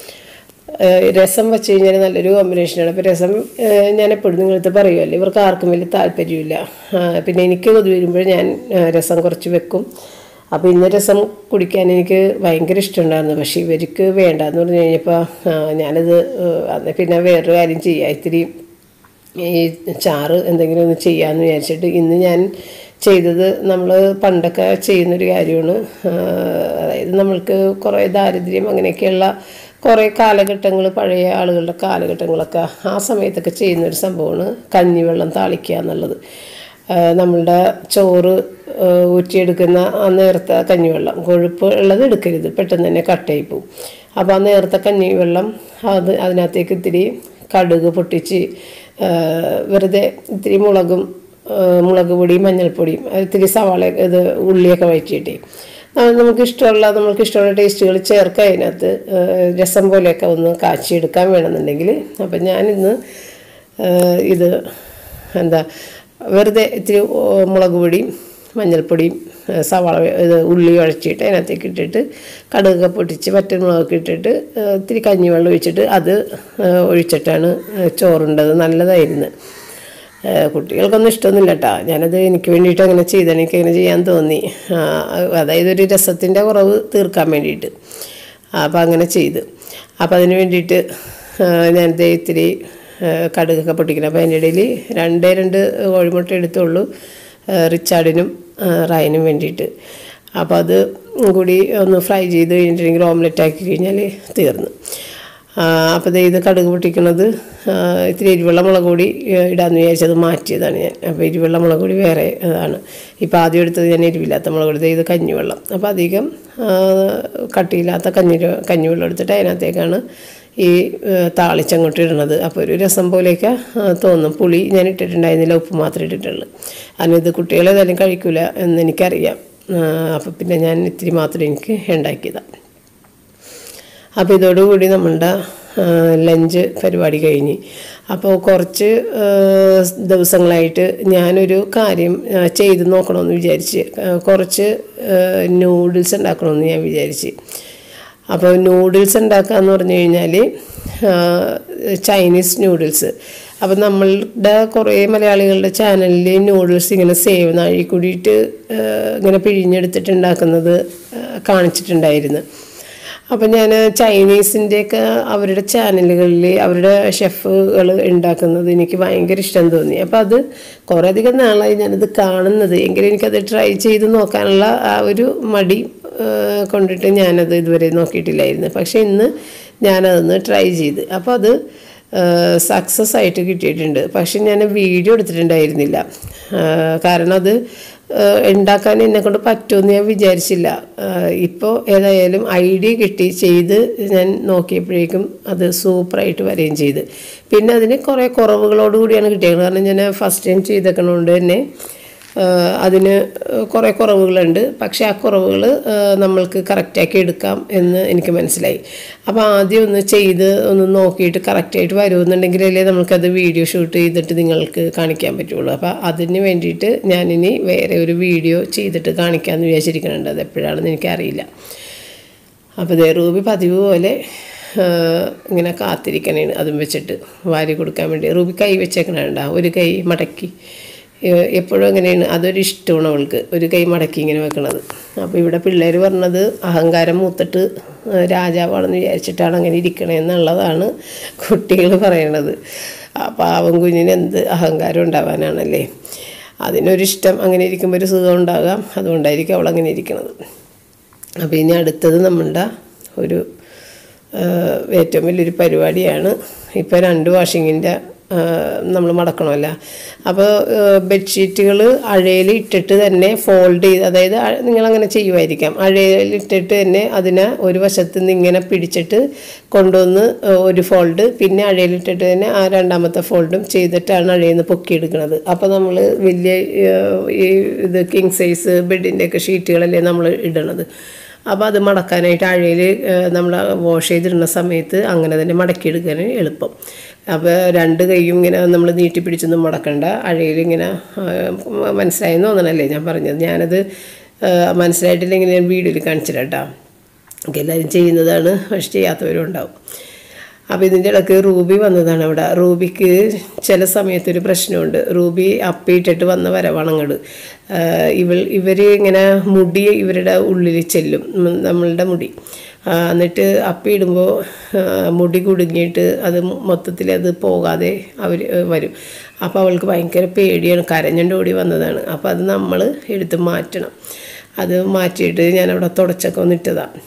രസം വെച്ച് കഴിഞ്ഞാൽ നല്ലൊരു കോമ്പിനേഷനാണ് അപ്പോൾ രസം ഏഹ്, ഞാൻ എപ്പോഴും നിങ്ങളടുത്ത് പറയുമല്ലോ ഇവർക്ക് ആർക്കും വലിയ താല്പര്യമില്ല ആ, പിന്നെ എനിക്ക് കൊതു വരുമ്പോൾ ഞാൻ ആ, രസം കുറച്ച് വെക്കും അപ്പോൾ ഇന്ന് രസം കുടിക്കാൻ എനിക്ക് ഭയങ്കര ഇഷ്ടമുണ്ടായിരുന്നു പക്ഷേ ഇവർക്ക് വേണ്ടാന്ന് പറഞ്ഞു കഴിഞ്ഞപ്പോൾ ആ, ഞാനത് ഏഹ്, അത് പിന്നെ വേറൊരു കാര്യം ചെയ്യാം ഇത്തിരി ഈ ചാറ് എന്തെങ്കിലും ഒന്ന് ചെയ്യാമെന്ന് വിചാരിച്ചിട്ട് ഇന്ന് ഞാൻ ചെയ്തത് നമ്മൾ പണ്ടൊക്കെ ചെയ്യുന്നൊരു കാര്യമാണ് ആ, അതായത് നമ്മൾക്ക് കുറേ ദാരിദ്ര്യം അങ്ങനെയൊക്കെയുള്ള കുറേ കാലഘട്ടങ്ങൾ പഴയ ആളുകളുടെ കാലഘട്ടങ്ങളൊക്കെ ആ സമയത്തൊക്കെ ചെയ്യുന്നൊരു സംഭവമാണ് കഞ്ഞിവെള്ളം താളിക്കുക എന്നുള്ളത് ആ, നമ്മളുടെ ചോറ് ആ, ഊറ്റിയെടുക്കുന്ന ആ നേരത്തെ കഞ്ഞിവെള്ളം കൊഴുപ്പ് ഉള്ളത് എടുക്കരുത് പെട്ടെന്ന് തന്നെ കട്ടായി പോവും അപ്പോൾ ആ നേരത്തെ കഞ്ഞിവെള്ളം അത് അതിനകത്തേക്ക് ഇത്തിരി കടുക് പൊട്ടിച്ച് ആ, വെറുതെ ഇത്തിരി മുളകും ആ, മുളക് പൊടിയും മഞ്ഞൾപ്പൊടിയും അത് ഇത്തിരി സവാള ഇത് ഉള്ളിയൊക്കെ വഴറ്റിയിട്ട് അത് നമുക്ക് ഇഷ്ടമുള്ള നമുക്ക് ഇഷ്ടമുള്ള ടേസ്റ്റുകൾ ചേർക്കുക അതിനകത്ത് ആ, രസം പോലെയൊക്കെ ഒന്ന് കാച്ചിയെടുക്കാൻ വേണമെന്നുണ്ടെങ്കിൽ അപ്പം ഞാനിന്ന് ആ, ഇത് എന്താ വെറുതെ ഇത്തിരി ഓ, മുളക് പൊടിയും മഞ്ഞൾപ്പൊടിയും ആ, സവാള വെ- ഇത് ഉള്ളി ഉഴച്ചിട്ട് അതിനകത്തേക്ക് ഇട്ടിട്ട് കടുകൊക്കെ പൊട്ടിച്ച് വറ്റൽമുളകൊക്കെ ഇട്ടിട്ട് ആ, ഇത്തിരി കഞ്ഞിവെള്ളം ഒഴിച്ചിട്ട് അത് ആ, ഒഴിച്ചിട്ടാണ് ആ, ചോറുണ്ടത് നല്ലതായിരുന്നു ആ, കുട്ടികൾക്കൊന്നും ഇഷ്ടമൊന്നുമില്ല കേട്ടോ ഞാനത് എനിക്ക് വേണ്ടിയിട്ട് അങ്ങനെ ചെയ്താണ് എനിക്ക് അങ്ങനെ ചെയ്യാൻ തോന്നി ആ, അതായത് ഒരു രസത്തിൻ്റെ കുറവ് തീർക്കാൻ വേണ്ടിയിട്ട് അപ്പോൾ അങ്ങനെ ചെയ്ത് അപ്പോൾ അതിന് വേണ്ടിയിട്ട് ആ, ഞാനിത് ഇത്തിരി ആ, കടുകൊക്കെ പൊട്ടിക്കണം അപ്പോൾ അതിൻ്റെ ഇടയിൽ രണ്ടേ രണ്ട് കോഴിമുട്ട എടുത്തുള്ളൂ ആ, റിച്ചാർഡിനും ആ, റയനും വേണ്ടിയിട്ട് അപ്പോൾ അത് കൂടി ഒന്ന് ഫ്രൈ ചെയ്ത് കഴിഞ്ഞിട്ടുണ്ടെങ്കിൽ ഓംലെറ്റ് ആക്കി കഴിഞ്ഞാൽ തീർന്നു അപ്പോൾ ദേ ഇത് കടുക് പൊട്ടിക്കുന്നത് ആ, ഇത്തിരി എരിവെള്ള മുളക് പൊടി ആ, ഇടാമെന്ന് വിചാരിച്ചത് മാറ്റിയതാണ് ഞാൻ അപ്പോൾ എരിവെള്ള മുളക് പൊടി വേറെ ആണ് ഇപ്പോൾ ആദ്യം എടുത്തത് ഞാൻ എരിവില്ലാത്ത മുളക് പൊടി ദേ ഇത് കഞ്ഞിവെള്ളം അപ്പോൾ അധികം ആ, കട്ടിയില്ലാത്ത കഞ്ഞി കഞ്ഞിവെള്ളം എടുത്തിട്ട് അതിനകത്തേക്കാണ് ഈ ആ, താളിച്ചങ്ങോട്ട് ഇടുന്നത് അപ്പോൾ ഒരു രസം പോലെയൊക്കെ ആ, തോന്നും പുളി ഞാൻ ഇട്ടിട്ടുണ്ടായിരുന്നില്ല ഉപ്പ് മാത്രമേ ഇട്ടിട്ടുള്ളൂ അതിനിത് കുട്ടികളേതായാലും കഴിക്കില്ല എന്ന് എനിക്കറിയാം അപ്പോൾ പിന്നെ ഞാൻ ഇത്തിരി മാത്രമേ എനിക്ക് ഉണ്ടാക്കിയതാണ് അപ്പോൾ ഇതോടുകൂടി നമ്മളുടെ ലഞ്ച് പരിപാടി കഴിഞ്ഞ് അപ്പോൾ കുറച്ച് ആ, ദിവസങ്ങളായിട്ട് ഞാനൊരു കാര്യം ആ, ചെയ്ത് നോക്കണമെന്ന് വിചാരിച്ച് ആ, കുറച്ച് നൂഡിൽസ് ഉണ്ടാക്കണമെന്ന് ഞാൻ വിചാരിച്ച് അപ്പോൾ നൂഡിൽസ് ഉണ്ടാക്കുക എന്ന് പറഞ്ഞു കഴിഞ്ഞാൽ ചൈനീസ് നൂഡിൽസ് അപ്പോൾ നമ്മളുടെ കുറേ മലയാളികളുടെ ചാനലിൽ നൂഡിൽസ് ഇങ്ങനെ സേവ് നാഴി കൂടിയിട്ട് ആ, ഇങ്ങനെ പിഴിഞ്ഞെടുത്തിട്ട് ഉണ്ടാക്കുന്നത് ആ, കാണിച്ചിട്ടുണ്ടായിരുന്നു അപ്പം ഞാൻ ചൈനീസിൻ്റെയൊക്കെ അവരുടെ ചാനലുകളിൽ അവരുടെ ഷെഫുകൾ ഉണ്ടാക്കുന്നത് എനിക്ക് ഭയങ്കര ഇഷ്ടം തോന്നി അപ്പോൾ അത് കുറേ അധികം നാളായി ഞാനത് കാണുന്നത് എങ്കിലും എനിക്കത് ട്രൈ ചെയ്ത് നോക്കാനുള്ള ആ ഒരു മടി ആ, കൊണ്ടിട്ട് ഞാനത് ഇതുവരെ നോക്കിയിട്ടില്ലായിരുന്നു പക്ഷേ ഇന്ന് ഞാനതൊന്ന് ട്രൈ ചെയ്ത് അപ്പോൾ അത് സക്സസ് ആയിട്ട് കിട്ടിയിട്ടുണ്ട് പക്ഷെ ഞാൻ വീഡിയോ എടുത്തിട്ടുണ്ടായിരുന്നില്ല ആ, കാരണം അത് ആ, ഉണ്ടാക്കാൻ എന്നെ കൊണ്ട് പറ്റുമെന്ന് ഞാൻ വിചാരിച്ചില്ല ഇപ്പോൾ ഏതായാലും ഐഡിയ കിട്ടി ചെയ്ത് ഞാൻ നോക്കിയപ്പോഴേക്കും അത് സൂപ്പറായിട്ട് വരികയും ചെയ്ത് പിന്നെ അതിന് കുറേ കുറവുകളോട് കൂടിയാണ് കിട്ടിയത് കാരണം ഞാൻ ഫസ്റ്റ് ടൈം ചെയ്തേക്കണോണ്ട് തന്നെ ആ, അതിന് കുറേ കുറവുകളുണ്ട് പക്ഷേ ആ കുറവുകൾ നമ്മൾക്ക് കറക്റ്റാക്കി എടുക്കാം എന്ന് എനിക്ക് മനസ്സിലായി അപ്പോൾ ആദ്യം ഒന്ന് ചെയ്ത് ഒന്ന് നോക്കിയിട്ട് കറക്റ്റായിട്ട് വരുമെന്നുണ്ടെങ്കിലല്ലേ നമുക്കത് വീഡിയോ ഷൂട്ട് ചെയ്തിട്ട് നിങ്ങൾക്ക് കാണിക്കാൻ പറ്റുള്ളൂ അപ്പോൾ അതിന് വേണ്ടിയിട്ട് ഞാനിനി വേറെ ഒരു വീഡിയോ ചെയ്തിട്ട് കാണിക്കാമെന്ന് വിചാരിച്ചിരിക്കുന്നുണ്ട് അത് എപ്പോഴാണെന്ന് എനിക്കറിയില്ല അപ്പോൾ ദേ റൂബി പതിവ് പോലെ ആ, ഇങ്ങനെ കാത്തിരിക്കണേണ് അതും വെച്ചിട്ട് വാരി കൊടുക്കാൻ വേണ്ടി റൂബി കൈ വെച്ചേക്കണണ്ട ഒരു കൈ മടക്കി ഏഹ് എപ്പോഴും അങ്ങനെയാണ് അതൊരു ഇഷ്ടമാണ് അവൾക്ക് ഒരു കൈ മടക്കി ഇങ്ങനെ വെക്കണത് അപ്പോൾ ഇവിടെ പിള്ളേർ പറഞ്ഞത് അഹങ്കാരം മൂത്തിട്ട് ഏഹ് രാജാവാണെന്ന് വിചാരിച്ചിട്ടാണ് അങ്ങനെ ഇരിക്കണേ എന്നുള്ളതാണ് കുട്ടികൾ പറയണത് അപ്പോൾ അവൻ കുഞ്ഞിന് എന്ത് അഹങ്കാരം ഉണ്ടാവാനാണല്ലേ അതിനൊരിഷ്ടം അങ്ങനെ ഇരിക്കുമ്പോൾ ഒരു സുഖം ഉണ്ടാകാം അതുകൊണ്ടായിരിക്കും അവൾ അങ്ങനെ ഇരിക്കണത് അപ്പോൾ ഇനി അടുത്തത് നമ്മളുടെ ഒരു ആഹ് ഏറ്റവും വലിയൊരു പരിപാടിയാണ് ഇപ്പോൾ രണ്ട് വാഷിങ്ങിൻ്റെ നമ്മൾ മടക്കണമല്ല അപ്പോൾ ബെഡ്ഷീറ്റുകൾ അഴയിൽ ഇട്ടിട്ട് തന്നെ ഫോൾഡ് ചെയ്ത് അതായത് അഴ- നിങ്ങളങ്ങനെ ചെയ്യുമായിരിക്കാം അഴയിൽ ഇട്ടിട്ട് തന്നെ അതിനെ ഒരു വശത്ത് നിന്ന് ഇങ്ങനെ പിടിച്ചിട്ട് കൊണ്ടുവന്ന് ആഹ് ഒരു ഫോൾഡ് പിന്നെ അഴയിലിട്ടിട്ട് തന്നെ ആ രണ്ടാമത്തെ ഫോൾഡും ചെയ്തിട്ടാണ് അഴയിൽ നിന്ന് പൊക്കിയെടുക്കുന്നത് അപ്പോൾ നമ്മൾ വലിയ ആഹ് ഈ ഇത് കിങ് സൈസ് ബെഡിൻ്റെയൊക്കെ ഷീറ്റുകളല്ലേ നമ്മൾ ഇടണത് അപ്പോൾ അത് മടക്കാനായിട്ട് അഴയിൽ നമ്മൾ വാഷ് ചെയ്തിടുന്ന സമയത്ത് അങ്ങനെ തന്നെ മടക്കിയെടുക്കാൻ എളുപ്പം അപ്പോൾ രണ്ട് കൈയും ഇങ്ങനെ നമ്മൾ നീട്ടി പിടിച്ചൊന്നും മടക്കണ്ട അഴയിൽ ഇങ്ങനെ ആ, മനസ്സിലായെന്ന് തോന്നണല്ലേ ഞാൻ പറഞ്ഞത് ഞാനത് ആ, മനസ്സിലായിട്ടില്ലെങ്കിൽ ഞാൻ വീഡിയോയിൽ കാണിച്ചില്ല കേട്ടോ ഒക്കെ എല്ലാവരും ചെയ്യുന്നതാണ് പക്ഷെ ചെയ്യാത്തവരും ഉണ്ടാവും അപ്പോൾ ഇതിൻ്റെ ഇടയ്ക്ക് റൂബി വന്നതാണ് അവിടെ റൂബിക്ക് ചില സമയത്തൊരു പ്രശ്നമുണ്ട് റൂബി അപ്പിയിട്ടിട്ട് വന്ന വരവാണ് അങ്ങോട്ട് ഇവൾ ഇവർ ഇങ്ങനെ മുടി ഇവരുടെ ഉള്ളിൽ ചെല്ലും ഉം, നമ്മളുടെ മുടി ആ, എന്നിട്ട് അപ്പിയിടുമ്പോൾ മുടി കുടുങ്ങിയിട്ട് അത് മൊത്തത്തിൽ അത് പോകാതെ അവർ വരും അപ്പോൾ അവൾക്ക് ഭയങ്കര പേടിയാണ് കരഞ്ഞുകൊണ്ട് ഓടി വന്നതാണ് അപ്പോൾ അത് നമ്മൾ എടുത്ത് മാറ്റണം അത് മാറ്റിയിട്ട് ഞാനവിടെ തുടച്ചൊക്കെ വന്നിട്ടതാണ്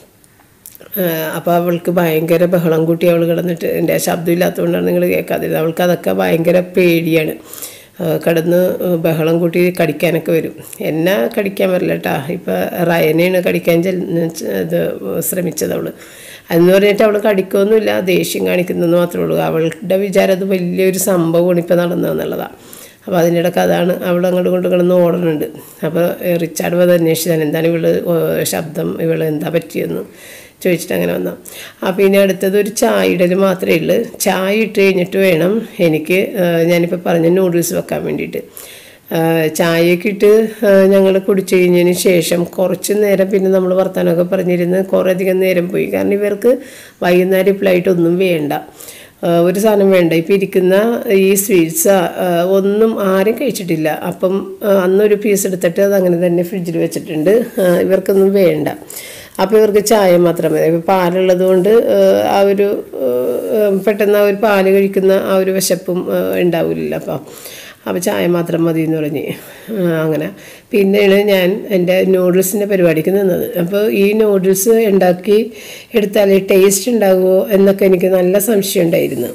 അപ്പോൾ അവൾക്ക് ഭയങ്കര ബഹളം കൂട്ടി അവൾ കിടന്നിട്ട് എൻ്റെ ശബ്ദമില്ലാത്തതുകൊണ്ടാണ് നിങ്ങൾ കേൾക്കാതിരുന്നത് അവൾക്ക് അതൊക്കെ ഭയങ്കര പേടിയാണ് ആ, കിടന്ന് ബഹളം കൂട്ടി കടിക്കാനൊക്കെ വരും എന്നെ കടിക്കാൻ വരില്ല കേട്ടാ ഇപ്പം റയനെയാണ് കടിക്കാൻ ചെല്ലുന്ന ഇത് ശ്രമിച്ചത് അവൾ അതെന്ന് പറഞ്ഞിട്ട് അവൾ കടിക്കൊന്നുമില്ല ദേഷ്യം കാണിക്കുന്നതെന്ന് മാത്രമേ ഉള്ളൂ അവളുടെ വിചാരം അത് വലിയൊരു സംഭവമാണ് ഇപ്പം നടന്നതെന്നുള്ളതാണ് അപ്പോൾ അതിനിടയ്ക്ക് അതാണ് അവൾ അങ്ങോട്ട് കൊണ്ട് കിടന്ന് ഓടുന്നുണ്ട് അപ്പോൾ റിച്ചാർഡ് വന്ന് അന്വേഷിച്ചാണ് എന്താണ് ഇവള് ഏഹ് ശബ്ദം ഇവൾ എന്താ പറ്റിയെന്ന് ചോദിച്ചിട്ട് അങ്ങനെ വന്നു അപ്പോൾ ഇനി അടുത്തത് ഒരു ചായ ഇടൽ മാത്രമേ ഉള്ളൂ ചായ ഇട്ട് കഴിഞ്ഞിട്ട് വേണം എനിക്ക് ഏഹ് ഞാനിപ്പോൾ പറഞ്ഞ നൂഡിൽസ് വെക്കാൻ വേണ്ടിയിട്ട് ഏഹ് ചായയൊക്കെ ഇട്ട് ഞങ്ങൾ കുടിച്ചു കഴിഞ്ഞതിന് ശേഷം കുറച്ച് നേരം പിന്നെ നമ്മൾ വർത്തമാനമൊക്കെ പറഞ്ഞിരുന്ന് കുറേ അധികം നേരം പോയി കാരണം ഇവർക്ക് വൈകുന്നേരം ഇപ്പോഴായിട്ടൊന്നും വേണ്ട ആഹ് ഒരു സാധനം വേണ്ട ഇപ്പം ഇരിക്കുന്ന ഈ സ്വീറ്റ്സ് ഒന്നും ആരും കഴിച്ചിട്ടില്ല അപ്പം ആഹ് അന്നൊരു പീസ് എടുത്തിട്ട് അത് അങ്ങനെ തന്നെ ഫ്രിഡ്ജിൽ വെച്ചിട്ടുണ്ട് ആഹ് ഇവർക്കൊന്നും വേണ്ട അപ്പോൾ ഇവർക്ക് ചായ മാത്രം മതി ഇപ്പോൾ പാലുള്ളത് കൊണ്ട് ആഹ് ആ ഒരു ആഹ് പെട്ടെന്ന് ആ ഒരു പാല് കഴിക്കുന്ന ആ ഒരു വിശപ്പും ആഹ് ഉണ്ടാവില്ല അപ്പോൾ അപ്പോൾ ചായ മാത്രം മതി എന്ന് പറഞ്ഞ് ആ, അങ്ങനെ പിന്നെയാണ് ഞാൻ എൻ്റെ നൂഡിൽസിൻ്റെ പരിപാടിക്ക് നിന്നത് അപ്പോൾ ഈ നൂഡിൽസ് ഉണ്ടാക്കി എടുത്താൽ ടേസ്റ്റ് ഉണ്ടാകുമോ എന്നൊക്കെ എനിക്ക് നല്ല സംശയം ഉണ്ടായിരുന്നു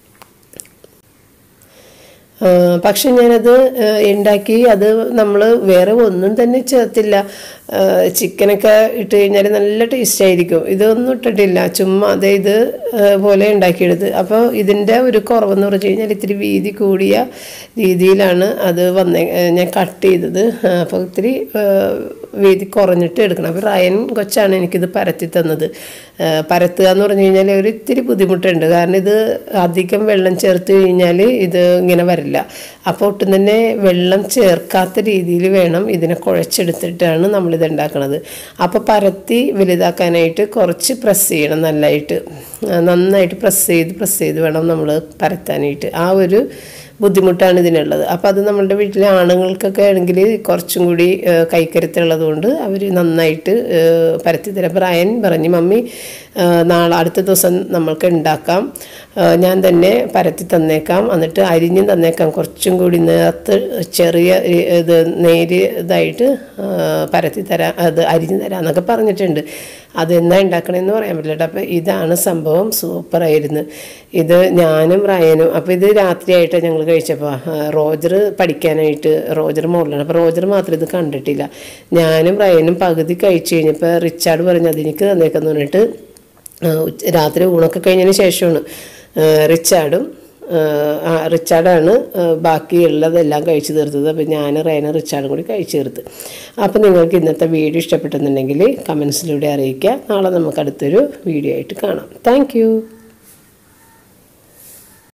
ആ, പക്ഷെ ഞാനത് ആ, ഉണ്ടാക്കി അത് നമ്മൾ വേറെ ഒന്നും തന്നെ ചേർത്തില്ല ആ, ചിക്കനൊക്കെ ഇട്ട് കഴിഞ്ഞാൽ നല്ല ടേസ്റ്റ് ആയിരിക്കും ഇതൊന്നും ഇട്ടിട്ടില്ല ചുമ്മാ അതേ ഇത് ആ, പോലെ ഉണ്ടാക്കിയെടുത്ത് അപ്പോൾ ഇതിൻ്റെ ഒരു കുറവെന്ന് പറഞ്ഞു കഴിഞ്ഞാൽ ഇത്തിരി വീതി കൂടിയ രീതിയിലാണ് അത് വന്നേ ആ, ഞാൻ കട്ട് ചെയ്തത് ആ, അപ്പോൾ ഇത്തിരി ആ, വീതി കുറഞ്ഞിട്ട് എടുക്കണം അപ്പോൾ റയൻ കൊച്ചാണ് എനിക്കിത് പരത്തി തന്നത് ആ, പരത്തുക എന്ന് പറഞ്ഞു കഴിഞ്ഞാൽ ഒരു ഇത്തിരി ബുദ്ധിമുട്ടുണ്ട് കാരണം ഇത് അധികം വെള്ളം ചേർത്ത് കഴിഞ്ഞാൽ ഇത് ഇങ്ങനെ വരില്ല അപ്പോൾ ഒട്ടും തന്നെ വെള്ളം ചേർക്കാത്ത രീതിയിൽ വേണം ഇതിനെ കുഴച്ചെടുത്തിട്ടാണ് നമ്മളിത് ഉണ്ടാക്കുന്നത് അപ്പോൾ പരത്തി വലുതാക്കാനായിട്ട് കുറച്ച് പ്രസ് ചെയ്യണം നല്ലതായിട്ട് ആ, നന്നായിട്ട് പ്രസ് ചെയ്ത് പ്രസ് ചെയ്ത് വേണം നമ്മൾ പരത്താനായിട്ട് ആ ഒരു ബുദ്ധിമുട്ടാണ് ഇതിനുള്ളത് അപ്പോൾ അത് നമ്മളുടെ വീട്ടിലെ ആണുങ്ങൾക്കൊക്കെ ആണെങ്കിൽ കുറച്ചും കൂടി ആ, കൈക്കരുത്തുള്ളത് കൊണ്ട് അവർ നന്നായിട്ട് ആ, പരത്തി തരാം ബ്രയൻ പറഞ്ഞു മമ്മി ആ, നാളെ അടുത്ത ദിവസം നമ്മൾക്ക് ഉണ്ടാക്കാം ആ, ഞാൻ തന്നെ പരത്തി തന്നേക്കാം എന്നിട്ട് അരിഞ്ഞും തന്നേക്കാം കുറച്ചും കൂടി നേർത്ത് ചെറിയ ഈ ഇത് നേരി ഇതായിട്ട് ആ, പരത്തി തരാം അത് അരിഞ്ഞു തരാം എന്നൊക്കെ പറഞ്ഞിട്ടുണ്ട് അതെന്നാ ഉണ്ടാക്കണമെന്ന് പറയാൻ പറ്റില്ല കേട്ടോ അപ്പോൾ ഇതാണ് സംഭവം സൂപ്പറായിരുന്നു ഇത് ഞാനും റയനും അപ്പോൾ ഇത് രാത്രിയായിട്ട് ഞങ്ങൾ കഴിച്ചപ്പോൾ റോജർ പഠിക്കാനായിട്ട് റോജർ മോളിലാണ് അപ്പോൾ റോജർ മാത്രം ഇത് കണ്ടിട്ടില്ല ഞാനും റയനും പകുതി കഴിച്ച് കഴിഞ്ഞപ്പോൾ റിച്ചാർഡ് പറഞ്ഞു അതെനിക്ക് തന്നേക്കെന്ന് പറഞ്ഞിട്ട് ആ, ഉച്ച- രാത്രി ഊണൊക്കെ കഴിഞ്ഞതിന് ശേഷമാണ് ആ, റിച്ചാർഡും ആ, റിച്ചാർഡാണ് ആ, ബാക്കിയുള്ളതെല്ലാം കഴിച്ചു തീർത്തത് അപ്പോൾ ഞാൻ റേന റിച്ചാർഡും കൂടി കഴിച്ചു തീർത്ത് അപ്പോൾ നിങ്ങൾക്ക് ഇന്നത്തെ വീഡിയോ ഇഷ്ടപ്പെട്ടെന്നുണ്ടെങ്കിൽ കമൻസിലൂടെ അറിയിക്കുക നാളെ നമുക്ക് അടുത്തൊരു വീഡിയോ ആയിട്ട് കാണാം താങ്ക്